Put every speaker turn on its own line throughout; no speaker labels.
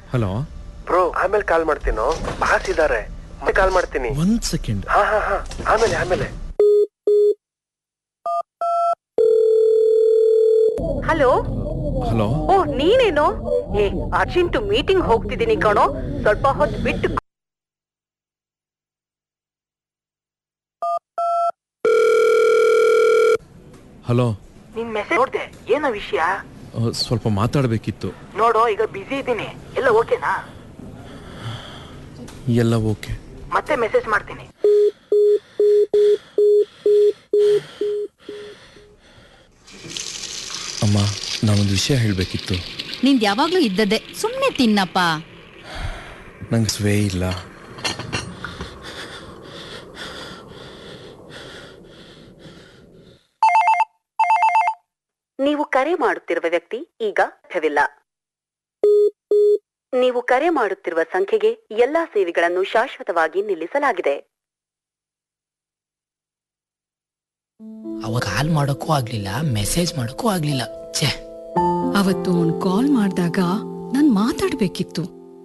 hello
bro ಆಮೇಲೆ ಕಾಲ್ ಮಾಡ್ತೀನೋ boss ಇದಾರೆ ಮತ್ತೆ ಕಾಲ್ ಮಾಡ್ತೀನಿ
ಒಂದ್ ಸೆಕೆಂಡ್
ಹಾ ಹಾ ಹಾ ಆಮೇಲೆ ಆಮೇಲೆ
ಹಲೋ
ಹಲೋ
ಓ ನೀನೇನು ಏ ಅರ್ಜೆಂಟ್ ಮೀಟಿಂಗ್ ಹೋಗ್ತಿದ್ದೀನಿ ಕಣೋ ಸ್ವಲ್ಪ ಹೊತ್ತು ಬಿಟ್ಟು
ಹಲೋ
ನಿನ್ ಮೆಸೇಜ್ ನೋಡ್ದೆ ಏನೋ ವಿಷಯ
ಆ, ಸ್ವಲ್ಪ ಮಾತಾಡಬೇಕಿತ್ತು
ನೋಡೋ ಈಗ ಬಿಸಿ ಇದ್ದೀನಿ ಎಲ್ಲ ಓಕೆನಾ
ಎಲ್ಲ ಓಕೆ
ಮತ್ತೆ ಮೆಸೇಜ್ ಮಾಡ್ತೀನಿ
ಅಮ್ಮ ನಾನೊಂದು ವಿಷಯ ಹೇಳಬೇಕಿತ್ತು
ನಿಂದ್ ಯಾವಾಗ್ಲೂ ಇದ್ದದ್ದೇ ಸುಮ್ನೆ ತಿನ್ನಪ್ಪ
ನಂಗೆ ಸ್ವೇ ಇಲ್ಲ
ನೀವು ಕರೆ ಮಾಡುತ್ತಿರುವ ವ್ಯಕ್ತಿ ಈಗ ಲಭ್ಯವಿಲ್ಲ ನೀವು ಕರೆ ಮಾಡುತ್ತಿರುವ ಸಂಖ್ಯೆಗೆ ಎಲ್ಲಾ ಸೇವೆಗಳನ್ನು ಶಾಶ್ವತವಾಗಿ ನಿಲ್ಲಿಸಲಾಗಿದೆ
ಅವ ಕಾಲ್ ಮಾಡೋಕ್ಕೂ ಆಗ್ಲಿಲ್ಲ ಮೆಸೇಜ್ ಮಾಡೋಕ್ಕೂ ಆಗ್ಲಿಲ್ಲ ಛೇ
ಅವತ್ತು ಅವ್ನ್ ಕಾಲ್ ಮಾಡಿದಾಗ ನಾನ್ ಮಾತಾಡ್ಬೇಕಿತ್ತು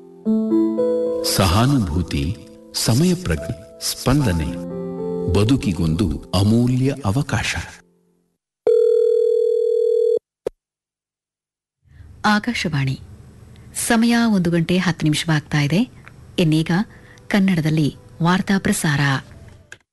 ಸಹಾನುಭೂತಿ ಸಮಯ ಪ್ರಜ್ಞೆ ಸ್ಪಂದನೆ ಬದುಕಿಗೊಂದು ಅಮೂಲ್ಯ ಅವಕಾಶ
ಆಕಾಶವಾಣಿ ಸಮಯ ಒಂದು ಗಂಟೆ ಹತ್ತು ನಿಮಿಷವಾಗ್ತಾ ಇದೆ ಇನ್ನೀಗ ಕನ್ನಡದಲ್ಲಿ ವಾರ್ತಾ ಪ್ರಸಾರ